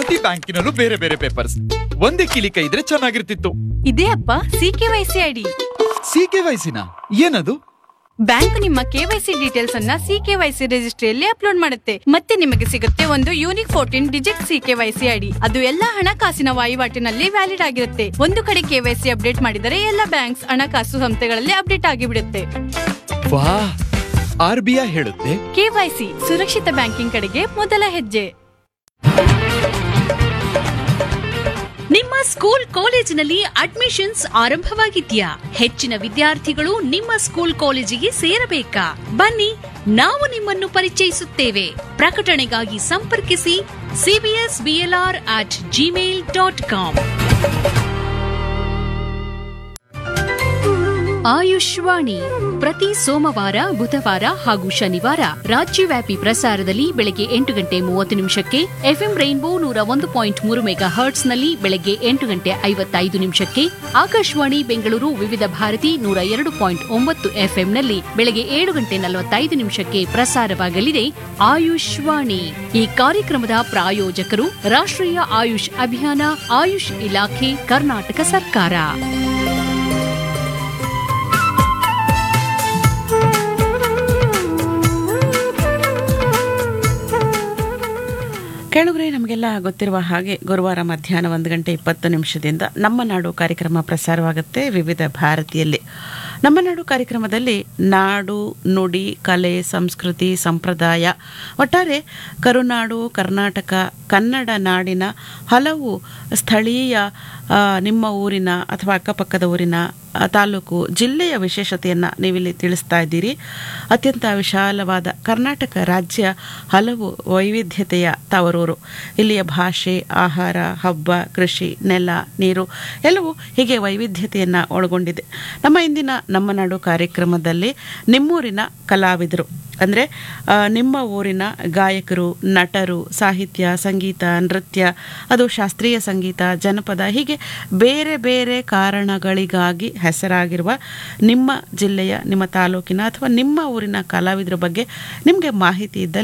ಪ್ರತಿ ಬ್ಯಾಂಕಿನಲ್ಲೂ ಬೇರೆ ಬೇರೆ ಪೇಪರ್ಸ್ ಒಂದೇ ಕೀಲಿ ಕೈ ಇದ್ರೆ ಚೆನ್ನಾಗಿರ್ತಿತ್ತು ಇದೇ ಅಪ್ಪ C K Y C ID C K ವೈಸಿನ ಏನದು ಬ್ಯಾಂಕ್ ನಿಮ್ಮ ಕೆವೈಸಿ ಡೀಟೇಲ್ಸ್ ಅನ್ನ ಸಿ ಕೆ ವೈ ಸಿ ರಿಜಿಸ್ಟ್ರಿಯಲ್ಲಿ ಅಪ್ಲೋಡ್ ಮಾಡುತ್ತೆ ಮತ್ತೆ ನಿಮಗೆ ಸಿಗುತ್ತೆ ಒಂದು unique fourteen digit C K Y C ID ಅದು ಎಲ್ಲಾ ಹಣಕಾಸಿನ ವಹಿವಾಟಿನಲ್ಲಿ ವ್ಯಾಲಿಡ್ ಆಗಿರುತ್ತೆ ಒಂದು ಕಡೆ ಕೆವೈಸಿ ಅಪ್ಡೇಟ್ ಮಾಡಿದರೆ ಎಲ್ಲ ಬ್ಯಾಂಕ್ಸ್ ಹಣಕಾಸು ಸಂಸ್ಥೆಗಳಲ್ಲಿ ಅಪ್ಡೇಟ್ ಆಗಿಬಿಡುತ್ತೆ ವಾ ಆರ್ ಬಿ ಐ ಹೇಳುತ್ತೆ ಕೆವೈಸಿ ಸುರಕ್ಷಿತ ಬ್ಯಾಂಕಿಂಗ್ ಕಡೆಗೆ ಮೊದಲ ಹೆಜ್ಜೆ ನಿಮ್ಮ ಸ್ಕೂಲ್ ಕಾಲೇಜಿನಲ್ಲಿ ಅಡ್ಮಿಷನ್ಸ್ ಆರಂಭವಾಗಿದ್ಯಾ ಹೆಚ್ಚಿನ ವಿದ್ಯಾರ್ಥಿಗಳು ನಿಮ್ಮ ಸ್ಕೂಲ್ ಕಾಲೇಜಿಗೆ ಸೇರಬೇಕಾ ಬನ್ನಿ ನಾವು ನಿಮ್ಮನ್ನು ಪರಿಚಯಿಸುತ್ತೇವೆ ಪ್ರಕಟಣೆಗಾಗಿ ಸಂಪರ್ಕಿಸಿ CBS BLR at Gmail dot com Ayushvani ಪ್ರತಿ ಸೋಮವಾರ ಬುಧವಾರ ಹಾಗೂ ಶನಿವಾರ ರಾಜ್ಯವ್ಯಾಪಿ ಪ್ರಸಾರದಲ್ಲಿ ಬೆಳಗ್ಗೆ ಎಂಟು ಗಂಟೆ ಮೂವತ್ತು ನಿಮಿಷಕ್ಕೆ ಎಫ್ಎಂ ರೈನ್ಬೋ ನೂರ ಒಂದು ಪಾಯಿಂಟ್ ಮೂರು ಮೆಗಾ ಹರ್ಟ್ಸ್ನಲ್ಲಿ ಬೆಳಗ್ಗೆ ಎಂಟು ಗಂಟೆ ಐವತ್ತೈದು ನಿಮಿಷಕ್ಕೆ ಆಕಾಶವಾಣಿ ಬೆಂಗಳೂರು ವಿವಿಧ ಭಾರತಿ ನೂರ ಎರಡು ಪಾಯಿಂಟ್ ಒಂಬತ್ತು ಎಫ್ಎಂನಲ್ಲಿ ಬೆಳಗ್ಗೆ ಏಳು ಗಂಟೆ ನಲವತ್ತೈದು ನಿಮಿಷಕ್ಕೆ ಪ್ರಸಾರವಾಗಲಿದೆ ಆಯುಷ್ವಾಣಿ ಈ ಕಾರ್ಯಕ್ರಮದ ಪ್ರಾಯೋಜಕರು ರಾಷ್ಟ್ರೀಯ ಆಯುಷ್ ಅಭಿಯಾನ ಆಯುಷ್ ಇಲಾಖೆ ಕರ್ನಾಟಕ ಸರ್ಕಾರ ಕೇಳುಗರೆ ನಮಗೆಲ್ಲ ಗೊತ್ತಿರುವ ಹಾಗೆ ಗುರುವಾರ ಮಧ್ಯಾಹ್ನ ಒಂದು ಗಂಟೆ ಇಪ್ಪತ್ತು ನಿಮಿಷದಿಂದ ನಮ್ಮ ನಾಡು ಕಾರ್ಯಕ್ರಮ ಪ್ರಸಾರವಾಗುತ್ತೆ ವಿವಿಧ ಭಾರತಿಯಲ್ಲಿ ನಮ್ಮ ನಾಡು ಕಾರ್ಯಕ್ರಮದಲ್ಲಿ ನಾಡು ನುಡಿ ಕಲೆ ಸಂಸ್ಕೃತಿ ಸಂಪ್ರದಾಯ ಒಟ್ಟಾರೆ ಕರುನಾಡು ಕರ್ನಾಟಕ ಕನ್ನಡ ನಾಡಿನ ಹಲವು ಸ್ಥಳೀಯ ಆ, ನಿಮ್ಮ ಊರಿನ ಅಥವಾ ಅಕ್ಕಪಕ್ಕದ ಊರಿನ ಆ, ತಾಲೂಕು ಜಿಲ್ಲೆಯ ವಿಶೇಷತೆಯನ್ನು ನೀವಿಲ್ಲಿ ತಿಳಿಸ್ತಾ ಇದ್ದೀರಿ ಅತ್ಯಂತ ವಿಶಾಲವಾದ ಕರ್ನಾಟಕ ರಾಜ್ಯ ಹಲವು ವೈವಿಧ್ಯತೆಯ ತವರೂರು ಇಲ್ಲಿಯ ಭಾಷೆ ಆಹಾರ ಹಬ್ಬ ಕೃಷಿ ನೆಲ ನೀರು ಎಲ್ಲವೂ ಹೀಗೆ ವೈವಿಧ್ಯತೆಯನ್ನು ಒಳಗೊಂಡಿದೆ ನಮ್ಮ ಇಂದಿನ ನಮ್ಮ ನಾಡು ಕಾರ್ಯಕ್ರಮದಲ್ಲಿ ನಿಮ್ಮೂರಿನ ಕಲಾವಿದರು ಅಂದರೆ ನಿಮ್ಮ ಊರಿನ ಗಾಯಕರು ನಟರು ಸಾಹಿತ್ಯ ಸಂಗೀತ ನೃತ್ಯ ಅದು ಶಾಸ್ತ್ರೀಯ ಸಂಗೀತ ಜನಪದ ಹೀಗೆ ಬೇರೆ ಬೇರೆ ಕಾರಣಗಳಿಗಾಗಿ ಹೆಸರಾಗಿರುವ ನಿಮ್ಮ ಜಿಲ್ಲೆಯ ನಿಮ್ಮ ತಾಲೂಕಿನ ಅಥವಾ ನಿಮ್ಮ ಊರಿನ ಕಲಾವಿದರ ಬಗ್ಗೆ ನಿಮಗೆ ಮಾಹಿತಿ ಇದ್ದಲ್ಲಿ